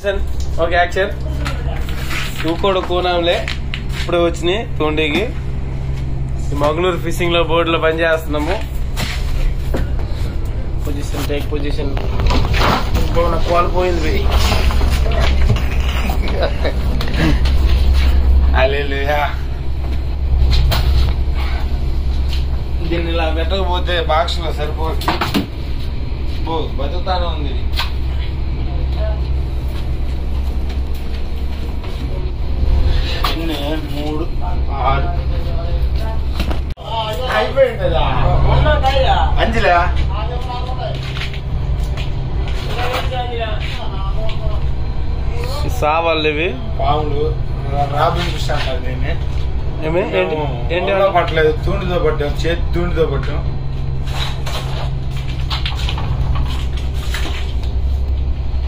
Position okay action నువ్వు కూడా కూనాంలే ఇప్పుడు వచ్చినాయి తోండికి ఈ మంగళూరు ఫిషింగ్ లో బోర్డులో పని చేస్తున్నాము పొజిషన్ టేక్ పొజిషన్ నా కాల్ పోయింది అలేలుయా దీన్ని ఇలా పెట్టకపోతే బాక్స్ లో సరిపోతుంది బో బతుకుతానే ఉంది ఇది. ఎన్ని మూడు ఆరు అయిపోయింది కదా అంజలా సావాళ్ళు ఇవి పాములు రాబిన్ ఫిష్ అంటారు దీన్ని ఏమి ఏంటి ఏంటి ఏంటి పట్టలేదు తూండితో పట్టాం చేతి తూండితో పట్టాం